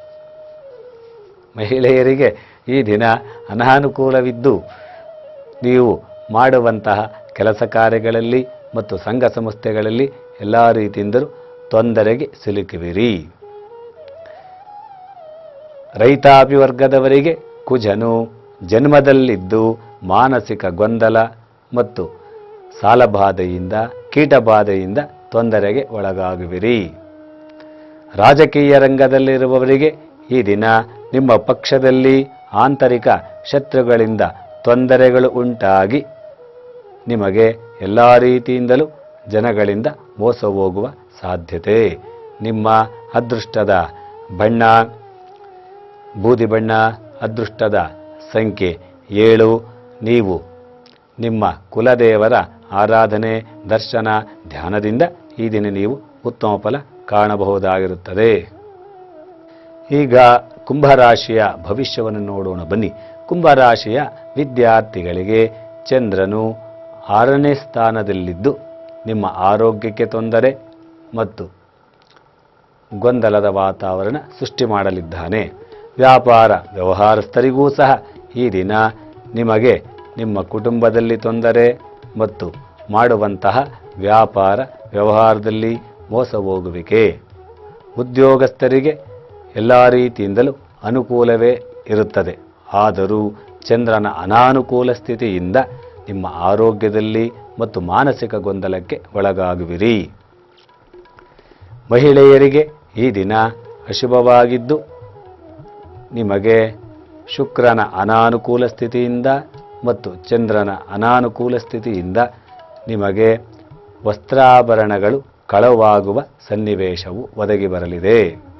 ಮಹಿಳೆಯರಿಗೆ ಈ ದಿನ ಅನಾನುಕೂಲವಿದ್ದು ನೀವು ಮಾಡುವಂತಹ ಕೆಲಸ ಕಾರ್ಯಗಳಲ್ಲಿ ಮತ್ತು ಸಂಘ ಸಂಸ್ಥೆಗಳಲ್ಲಿ ಎಲ್ಲ ರೀತಿಯಿಂದಲೂ ತೊಂದರೆಗೆ ಸಿಲುಕುವಿರಿ ರೈತಾಪಿ ವರ್ಗದವರಿಗೆ ಕುಜನು ಜನ್ಮದಲ್ಲಿದ್ದು ಮಾನಸಿಕ ಗೊಂದಲ ಮತ್ತು ಸಾಲಬಾಧೆಯಿಂದ ಕೀಟಬಾಧೆಯಿಂದ ತೊಂದರೆಗೆ ಒಳಗಾಗುವಿರಿ ರಾಜಕೀಯ ರಂಗದಲ್ಲಿರುವವರಿಗೆ ಈ ದಿನ ನಿಮ್ಮ ಪಕ್ಷದಲ್ಲಿ ಆಂತರಿಕ ಶತ್ರುಗಳಿಂದ ತೊಂದರೆಗಳು ಉಂಟಾಗಿ ನಿಮಗೆ ಎಲ್ಲ ರೀತಿಯಿಂದಲೂ ಜನಗಳಿಂದ ಮೋಸ ಹೋಗುವ ಸಾಧ್ಯತೆ ನಿಮ್ಮ ಅದೃಷ್ಟದ ಬಣ್ಣ ಬೂದಿ ಬಣ್ಣ ಅದೃಷ್ಟದ ಸಂಖ್ಯೆ ಏಳು ನೀವು ನಿಮ್ಮ ಕುಲದೇವರ ಆರಾಧನೆ ದರ್ಶನ ಧ್ಯಾನದಿಂದ ಈ ದಿನ ನೀವು ಉತ್ತಮ ಫಲ ಕಾಣಬಹುದಾಗಿರುತ್ತದೆ ಈಗ ಕುಂಭರಾಶಿಯ ಭವಿಷ್ಯವನ್ನು ನೋಡೋಣ ಬನ್ನಿ ಕುಂಭರಾಶಿಯ ವಿದ್ಯಾರ್ಥಿಗಳಿಗೆ ಚಂದ್ರನು ಆರನೇ ಸ್ಥಾನದಲ್ಲಿದ್ದು ನಿಮ್ಮ ಆರೋಗ್ಯಕ್ಕೆ ತೊಂದರೆ ಮತ್ತು ಗೊಂದಲದ ವಾತಾವರಣ ಸೃಷ್ಟಿ ಮಾಡಲಿದ್ದಾನೆ ವ್ಯಾಪಾರ ವ್ಯವಹಾರಸ್ಥರಿಗೂ ಸಹ ಈ ದಿನ ನಿಮಗೆ ನಿಮ್ಮ ಕುಟುಂಬದಲ್ಲಿ ತೊಂದರೆ ಮತ್ತು ಮಾಡುವಂತಹ ವ್ಯಾಪಾರ ವ್ಯವಹಾರದಲ್ಲಿ ಮೋಸ ಹೋಗುವಿಕೆ ಉದ್ಯೋಗಸ್ಥರಿಗೆ ಎಲ್ಲ ರೀತಿಯಿಂದಲೂ ಅನುಕೂಲವೇ ಇರುತ್ತದೆ ಆದರೂ ಚಂದ್ರನ ಅನಾನುಕೂಲ ಸ್ಥಿತಿಯಿಂದ ನಿಮ್ಮ ಆರೋಗ್ಯದಲ್ಲಿ ಮತ್ತು ಮಾನಸಿಕ ಗೊಂದಲಕ್ಕೆ ಒಳಗಾಗುವಿರಿ ಮಹಿಳೆಯರಿಗೆ ಈ ದಿನ ಅಶುಭವಾಗಿದ್ದು ನಿಮಗೆ ಶುಕ್ರನ ಅನಾನುಕೂಲ ಸ್ಥಿತಿಯಿಂದ ಮತ್ತು ಚಂದ್ರನ ಅನಾನುಕೂಲ ಸ್ಥಿತಿಯಿಂದ ನಿಮಗೆ ವಸ್ತ್ರಾಭರಣಗಳು ಕಳವಾಗುವ ಸನ್ನಿವೇಶವು ಒದಗಿ ಬರಲಿದೆ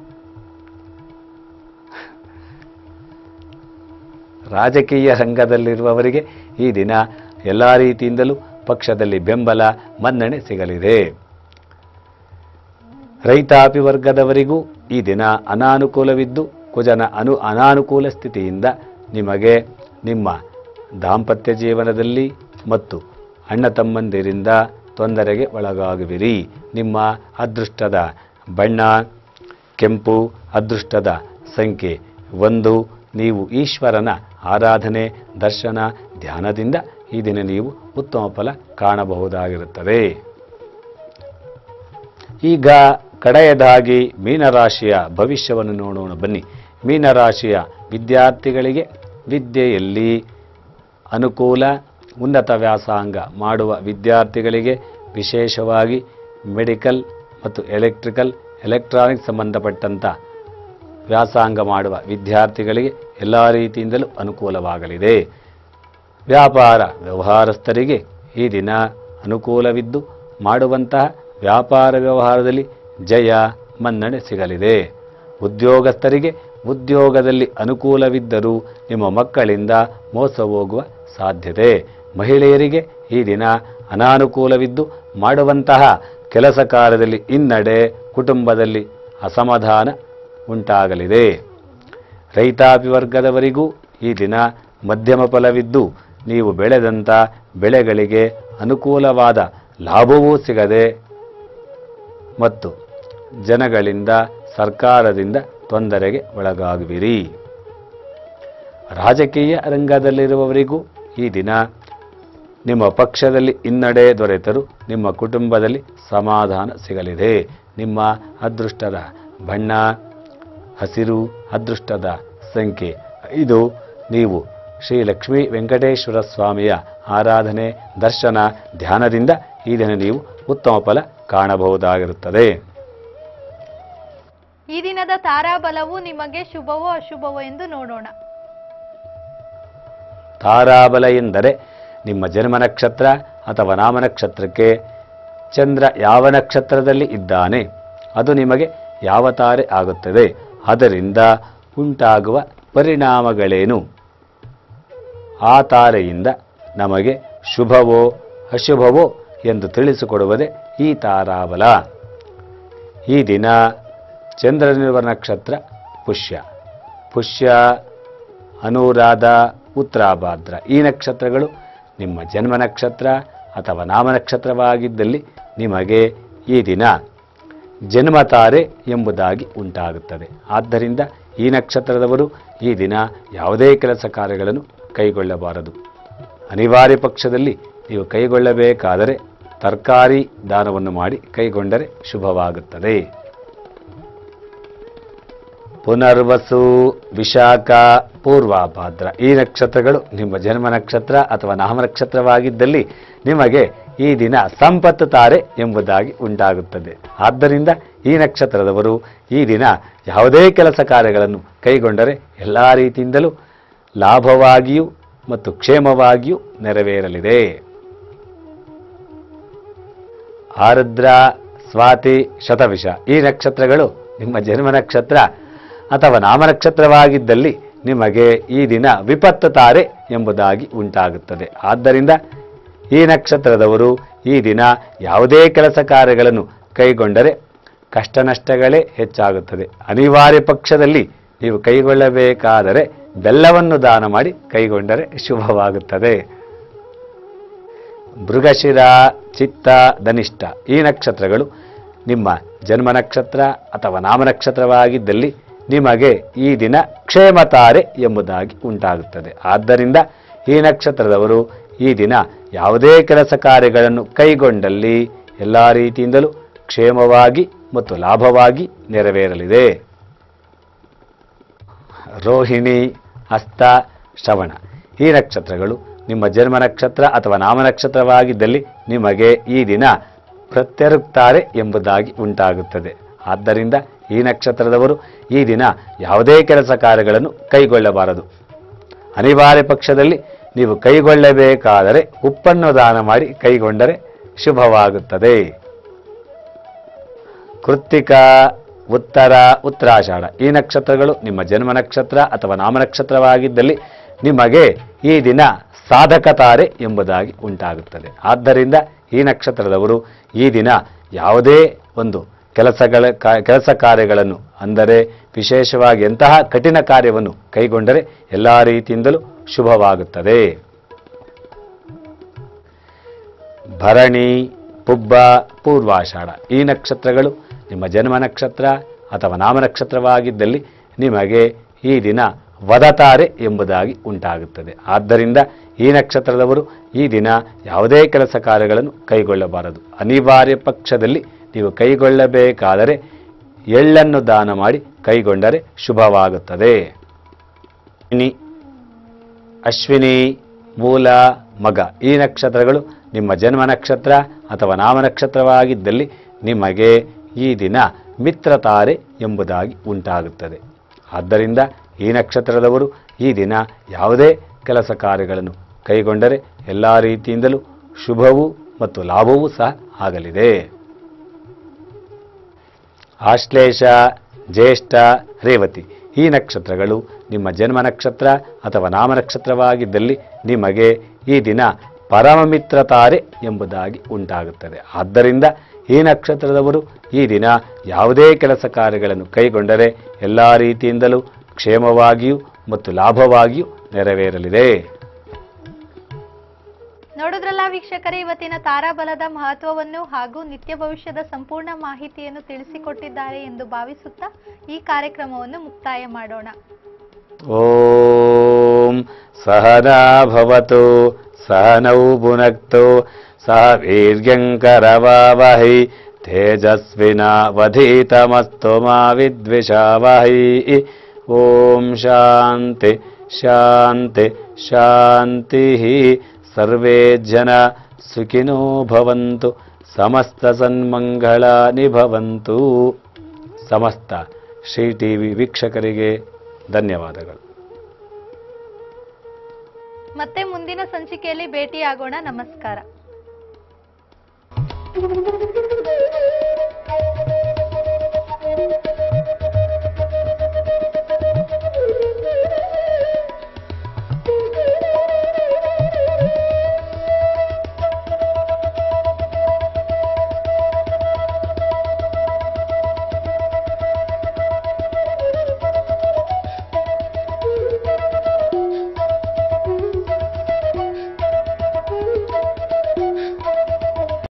ರಾಜಕೀಯ ರಂಗದಲ್ಲಿರುವವರಿಗೆ ಈ ದಿನ ಎಲ್ಲ ರೀತಿಯಿಂದಲೂ ಪಕ್ಷದಲ್ಲಿ ಬೆಂಬಲ ಮನ್ನಣೆ ಸಿಗಲಿದೆ ರೈತಾಪಿ ವರ್ಗದವರಿಗೂ ಈ ದಿನ ಅನಾನುಕೂಲವಿದ್ದು ಕುಜನ ಅನು ಅನಾನುಕೂಲ ಸ್ಥಿತಿಯಿಂದ ನಿಮಗೆ ನಿಮ್ಮ ದಾಂಪತ್ಯ ಜೀವನದಲ್ಲಿ ಮತ್ತು ಅಣ್ಣ ತಮ್ಮಂದಿರಿಂದ ತೊಂದರೆಗೆ ಒಳಗಾಗುವಿರಿ ನಿಮ್ಮ ಅದೃಷ್ಟದ ಬಣ್ಣ ಕೆಂಪು ಅದೃಷ್ಟದ ಸಂಖ್ಯೆ ಒಂದು ನೀವು ಈಶ್ವರನ ಆರಾಧನೆ ದರ್ಶನ ಧ್ಯಾನದಿಂದ ಈ ದಿನ ನೀವು ಉತ್ತಮ ಫಲ ಕಾಣಬಹುದಾಗಿರುತ್ತದೆ ಈಗ ಕಡೆಯದಾಗಿ ಮೀನರಾಶಿಯ ಭವಿಷ್ಯವನ್ನು ನೋಡೋಣ ಬನ್ನಿ ಮೀನರಾಶಿಯ ವಿದ್ಯಾರ್ಥಿಗಳಿಗೆ ವಿದ್ಯೆಯಲ್ಲಿ ಅನುಕೂಲ ಉನ್ನತ ವ್ಯಾಸಂಗ ಮಾಡುವ ವಿದ್ಯಾರ್ಥಿಗಳಿಗೆ ವಿಶೇಷವಾಗಿ ಮೆಡಿಕಲ್ ಮತ್ತು ಎಲೆಕ್ಟ್ರಿಕಲ್ ಎಲೆಕ್ಟ್ರಾನಿಕ್ ಸಂಬಂಧಪಟ್ಟಂಥ ವ್ಯಾಸಂಗ ಮಾಡುವ ವಿದ್ಯಾರ್ಥಿಗಳಿಗೆ ಎಲ್ಲ ರೀತಿಯಿಂದಲೂ ಅನುಕೂಲವಾಗಲಿದೆ ವ್ಯಾಪಾರ ವ್ಯವಹಾರಸ್ಥರಿಗೆ ಈ ದಿನ ಅನುಕೂಲವಿದ್ದು ಮಾಡುವಂತಹ ವ್ಯಾಪಾರ ವ್ಯವಹಾರದಲ್ಲಿ ಜಯ ಮನ್ನಣೆ ಸಿಗಲಿದೆ ಉದ್ಯೋಗಸ್ಥರಿಗೆ ಉದ್ಯೋಗದಲ್ಲಿ ಅನುಕೂಲವಿದ್ದರೂ ನಿಮ್ಮ ಮಕ್ಕಳಿಂದ ಮೋಸ ಹೋಗುವ ಸಾಧ್ಯತೆ ಮಹಿಳೆಯರಿಗೆ ಈ ದಿನ ಅನಾನುಕೂಲವಿದ್ದು ಮಾಡುವಂತಹ ಕೆಲಸ ಕಾರ್ಯದಲ್ಲಿ ಹಿನ್ನಡೆ ಕುಟುಂಬದಲ್ಲಿ ಅಸಮಾಧಾನ ಉಂಟಾಗಲಿದೆ ರೈತಾಪಿ ವರ್ಗದವರಿಗೂ ಈ ದಿನ ಮಧ್ಯಮ ಫಲವಿದ್ದು ನೀವು ಬೆಳೆದಂಥ ಬೆಳೆಗಳಿಗೆ ಅನುಕೂಲವಾದ ಲಾಭವೂ ಸಿಗದೆ ಮತ್ತು ಜನಗಳಿಂದ ಸರ್ಕಾರದಿಂದ ತೊಂದರೆಗೆ ಒಳಗಾಗುವಿರಿ ರಾಜಕೀಯ ರಂಗದಲ್ಲಿರುವವರಿಗೂ ಈ ದಿನ ನಿಮ್ಮ ಪಕ್ಷದಲ್ಲಿ ಹಿನ್ನಡೆ ದೊರೆತರೂ ನಿಮ್ಮ ಕುಟುಂಬದಲ್ಲಿ ಸಮಾಧಾನ ಸಿಗಲಿದೆ ನಿಮ್ಮ ಅದೃಷ್ಟದ ಬಣ್ಣ ಹಸಿರು ಅದೃಷ್ಟದ ಸಂಖ್ಯೆ ಇದು ನೀವು ಶ್ರೀ ಲಕ್ಷ್ಮೀ ವೆಂಕಟೇಶ್ವರ ಸ್ವಾಮಿಯ ಆರಾಧನೆ ದರ್ಶನ ಧ್ಯಾನದಿಂದ ಈ ದಿನ ನೀವು ಉತ್ತಮ ಫಲ ಕಾಣಬಹುದಾಗಿರುತ್ತದೆ ಈ ದಿನದ ತಾರಾಬಲವು ನಿಮಗೆ ಶುಭವೋ ಅಶುಭವೋ ಎಂದು ನೋಡೋಣ ತಾರಾಬಲ ಎಂದರೆ ನಿಮ್ಮ ಜನ್ಮ ನಕ್ಷತ್ರ ಅಥವಾ ನಾಮ ನಕ್ಷತ್ರಕ್ಕೆ ಚಂದ್ರ ಯಾವ ನಕ್ಷತ್ರದಲ್ಲಿ ಇದ್ದಾನೆ ಅದು ನಿಮಗೆ ಯಾವ ತಾರೆ ಆಗುತ್ತದೆ ಅದರಿಂದ ಉಂಟಾಗುವ ಪರಿಣಾಮಗಳೇನು ಆ ತಾರೆಯಿಂದ ನಮಗೆ ಶುಭವೋ ಅಶುಭವೋ ಎಂದು ತಿಳಿಸಿಕೊಡುವುದೇ ಈ ತಾರಾಬಲ ಈ ದಿನ ಚಂದ್ರನಿರುವ ನಕ್ಷತ್ರ ಪುಷ್ಯ ಪುಷ್ಯ ಅನುರಾಧ ಉತ್ತರಾಭಾದ್ರ ಈ ನಕ್ಷತ್ರಗಳು ನಿಮ್ಮ ಜನ್ಮ ನಕ್ಷತ್ರ ಅಥವಾ ನಾಮ ನಕ್ಷತ್ರವಾಗಿದ್ದಲ್ಲಿ ನಿಮಗೆ ಈ ದಿನ ಜನ್ಮತಾರೆ ಎಂಬುದಾಗಿ ಉಂಟಾಗುತ್ತದೆ ಆದ್ದರಿಂದ ಈ ನಕ್ಷತ್ರದವರು ಈ ದಿನ ಯಾವುದೇ ಕೆಲಸ ಕಾರ್ಯಗಳನ್ನು ಕೈಗೊಳ್ಳಬಾರದು ಅನಿವಾರ್ಯ ಪಕ್ಷದಲ್ಲಿ ನೀವು ಕೈಗೊಳ್ಳಬೇಕಾದರೆ ತರಕಾರಿ ದಾನವನ್ನು ಮಾಡಿ ಕೈಗೊಂಡರೆ ಶುಭವಾಗುತ್ತದೆ ಪುನರ್ವಸು ವಿಶಾಖ ಪೂರ್ವಾಭಾದ್ರ ಈ ನಕ್ಷತ್ರಗಳು ನಿಮ್ಮ ಜನ್ಮ ನಕ್ಷತ್ರ ಅಥವಾ ನಾಮ ನಕ್ಷತ್ರವಾಗಿದ್ದಲ್ಲಿ ನಿಮಗೆ ಈ ದಿನ ಸಂಪತ್ತು ತಾರೆ ಎಂಬುದಾಗಿ ಉಂಟಾಗುತ್ತದೆ ಆದ್ದರಿಂದ ಈ ನಕ್ಷತ್ರದವರು ಈ ದಿನ ಯಾವುದೇ ಕೆಲಸ ಕಾರ್ಯಗಳನ್ನು ಕೈಗೊಂಡರೆ ಎಲ್ಲ ರೀತಿಯಿಂದಲೂ ಲಾಭವಾಗಿಯೂ ಮತ್ತು ಕ್ಷೇಮವಾಗಿಯೂ ನೆರವೇರಲಿದೆ ಆರುದ್ರ ಸ್ವಾತಿ ಶತವಿಷ ಈ ನಕ್ಷತ್ರಗಳು ನಿಮ್ಮ ಜನ್ಮ ನಕ್ಷತ್ರ ಅಥವಾ ನಾಮ ನಕ್ಷತ್ರವಾಗಿದ್ದಲ್ಲಿ ನಿಮಗೆ ಈ ದಿನ ವಿಪತ್ತು ತಾರೆ ಎಂಬುದಾಗಿ ಉಂಟಾಗುತ್ತದೆ ಆದ್ದರಿಂದ ಈ ನಕ್ಷತ್ರದವರು ಈ ದಿನ ಯಾವುದೇ ಕೆಲಸ ಕಾರ್ಯಗಳನ್ನು ಕೈಗೊಂಡರೆ ಕಷ್ಟ ನಷ್ಟಗಳೇ ಹೆಚ್ಚಾಗುತ್ತದೆ ಅನಿವಾರ್ಯ ಪಕ್ಷದಲ್ಲಿ ನೀವು ಕೈಗೊಳ್ಳಬೇಕಾದರೆ ಬೆಲ್ಲವನ್ನು ದಾನ ಮಾಡಿ ಕೈಗೊಂಡರೆ ಶುಭವಾಗುತ್ತದೆ ಮೃಗಶಿರ ಚಿತ್ತ ಧನಿಷ್ಠ ಈ ನಕ್ಷತ್ರಗಳು ನಿಮ್ಮ ಜನ್ಮ ನಕ್ಷತ್ರ ಅಥವಾ ನಾಮ ನಕ್ಷತ್ರವಾಗಿದ್ದಲ್ಲಿ ನಿಮಗೆ ಈ ದಿನ ಕ್ಷೇಮತಾರೆ ಎಂಬುದಾಗಿ ಉಂಟಾಗುತ್ತದೆ ಆದ್ದರಿಂದ ಈ ನಕ್ಷತ್ರದವರು ಈ ದಿನ ಯಾವುದೇ ಕೆಲಸ ಕಾರ್ಯಗಳನ್ನು ಕೈಗೊಂಡಲ್ಲಿ ಎಲ್ಲ ರೀತಿಯಿಂದಲೂ ಕ್ಷೇಮವಾಗಿ ಮತ್ತು ಲಾಭವಾಗಿ ನೆರವೇರಲಿದೆ ರೋಹಿಣಿ ಹಸ್ತ ಶ್ರವಣ ಈ ನಕ್ಷತ್ರಗಳು ನಿಮ್ಮ ಜನ್ಮ ನಕ್ಷತ್ರ ಅಥವಾ ನಾಮ ನಕ್ಷತ್ರವಾಗಿದ್ದಲ್ಲಿ ನಿಮಗೆ ಈ ದಿನ ಪ್ರತ್ಯರುತ್ತಾರೆ ಎಂಬುದಾಗಿ ಉಂಟಾಗುತ್ತದೆ ಆದ್ದರಿಂದ ಈ ನಕ್ಷತ್ರದವರು ಈ ದಿನ ಯಾವುದೇ ಕೆಲಸ ಕಾರ್ಯಗಳನ್ನು ಕೈಗೊಳ್ಳಬಾರದು ಅನಿವಾರ್ಯ ಪಕ್ಷದಲ್ಲಿ ನೀವು ಕೈಗೊಳ್ಳಬೇಕಾದರೆ ಉಪ್ಪನ್ನು ದಾನ ಮಾಡಿ ಕೈಗೊಂಡರೆ ಶುಭವಾಗುತ್ತದೆ ಕೃತ್ತಿಕ ಉತ್ತರ ಉತ್ತರಾಷಾಢ ಈ ನಕ್ಷತ್ರಗಳು ನಿಮ್ಮ ಜನ್ಮ ನಕ್ಷತ್ರ ಅಥವಾ ನಾಮ ನಕ್ಷತ್ರವಾಗಿದ್ದಲ್ಲಿ ನಿಮಗೆ ಈ ದಿನ ಸಾಧಕ ತಾರೆ ಎಂಬುದಾಗಿ ಉಂಟಾಗುತ್ತದೆ ಆದ್ದರಿಂದ ಈ ನಕ್ಷತ್ರದವರು ಈ ದಿನ ಯಾವುದೇ ಒಂದು ಕೆಲಸಗಳ ಕಾ- ಕೆಲಸ ಕಾರ್ಯಗಳನ್ನು ಅಂದರೆ ವಿಶೇಷವಾಗಿ ಎಂತಹ ಕಠಿಣ ಕಾರ್ಯವನ್ನು ಕೈಗೊಂಡರೆ ಎಲ್ಲ ರೀತಿಯಿಂದಲೂ ಶುಭವಾಗುತ್ತದೆ ಭರಣಿ ಪುಬ್ಬ ಪೂರ್ವಾಷಾಢ ಈ ನಕ್ಷತ್ರಗಳು ನಿಮ್ಮ ಜನ್ಮ ನಕ್ಷತ್ರ ಅಥವಾ ನಾಮ ನಕ್ಷತ್ರವಾಗಿದ್ದಲ್ಲಿ ನಿಮಗೆ ಈ ದಿನ ವದತಾರೆ ಎಂಬುದಾಗಿ ಉಂಟಾಗುತ್ತದೆ ಆದ್ದರಿಂದ ಈ ನಕ್ಷತ್ರದವರು ಈ ದಿನ ಯಾವುದೇ ಕೆಲಸ ಕಾರ್ಯಗಳನ್ನು ಕೈಗೊಳ್ಳಬಾರದು ಅನಿವಾರ್ಯ ಪಕ್ಷದಲ್ಲಿ ನೀವು ಕೈಗೊಳ್ಳಬೇಕಾದರೆ ಎಳ್ಳನ್ನು ದಾನ ಮಾಡಿ ಕೈಗೊಂಡರೆ ಶುಭವಾಗುತ್ತದೆ ಇನಿ ಅಶ್ವಿನಿ ಮೂಲ ಮಗ ಈ ನಕ್ಷತ್ರಗಳು ನಿಮ್ಮ ಜನ್ಮ ನಕ್ಷತ್ರ ಅಥವಾ ನಾಮ ನಕ್ಷತ್ರವಾಗಿದ್ದಲ್ಲಿ ನಿಮಗೆ ಈ ದಿನ ಮಿತ್ರತಾರೆ ಎಂಬುದಾಗಿ ಉಂಟಾಗುತ್ತದೆ ಆದ್ದರಿಂದ ಈ ನಕ್ಷತ್ರದವರು ಈ ದಿನ ಯಾವುದೇ ಕೆಲಸ ಕಾರ್ಯಗಳನ್ನು ಕೈಗೊಂಡರೆ ಎಲ್ಲ ರೀತಿಯಿಂದಲೂ ಶುಭವೂ ಮತ್ತು ಲಾಭವೂ ಸಹ ಆಗಲಿದೆ ಆಶ್ಲೇಷ ಜ್ಯೇಷ್ಠ ರೇವತಿ ಈ ನಕ್ಷತ್ರಗಳು ನಿಮ್ಮ ಜನ್ಮ ನಕ್ಷತ್ರ ಅಥವಾ ನಾಮ ನಕ್ಷತ್ರವಾಗಿದ್ದಲ್ಲಿ ನಿಮಗೆ ಈ ದಿನ ಪರಮ ಮಿತ್ರ ತಾರೆ ಎಂಬುದಾಗಿ ಉಂಟಾಗುತ್ತದೆ ಆದ್ದರಿಂದ ಈ ನಕ್ಷತ್ರದವರು ಈ ದಿನ ಯಾವುದೇ ಕೆಲಸ ಕಾರ್ಯಗಳನ್ನು ಕೈಗೊಂಡರೆ ಎಲ್ಲ ರೀತಿಯಿಂದಲೂ ಕ್ಷೇಮವಾಗಿಯೂ ಮತ್ತು ಲಾಭವಾಗಿಯೂ ನೆರವೇರಲಿದೆ ನೋಡಿದ್ರಲ್ಲ ವೀಕ್ಷಕರೇ ಇವತ್ತಿನ ತಾರಾಬಲದ ಮಹತ್ವವನ್ನು ಹಾಗೂ ನಿತ್ಯ ಭವಿಷ್ಯದ ಸಂಪೂರ್ಣ ಮಾಹಿತಿಯನ್ನು ತಿಳಿಸಿಕೊಟ್ಟಿದ್ದಾರೆ ಎಂದು ಭಾವಿಸುತ್ತಾ ಈ ಕಾರ್ಯಕ್ರಮವನ್ನು ಮುಕ್ತಾಯ ಮಾಡೋಣ ಓಂ ಸಹನಾ ಭವತು ಸಹನೌ ಭುನಕ್ತು ಸಹ ವೀರ್ಯಂಕರವಾವಹೈ ತೇಜಸ್ವಿನಾವಧೀತಮಸ್ತು ಮಾ ವಿದ್ವಿಷಾವಹೈ ಓಂ ಶಾಂತಿ ಶಾಂತಿ ಶಾಂತಿ ಸರ್ವೇ ಜನ ಸುಖಿನೋ ಭವಂತು ಸಮಸ್ತ ಸನ್ಮಂಗಳಾನಿ ಭವಂತು ಸಮಸ್ತ ಶ್ರೀ ಟಿವಿ ವೀಕ್ಷಕರಿಗೆ ಧನ್ಯವಾದಗಳು ಮತ್ತೆ ಮುಂದಿನ ಸಂಚಿಕೆಯಲ್ಲಿ ಭೇಟಿಯಾಗೋಣ ನಮಸ್ಕಾರ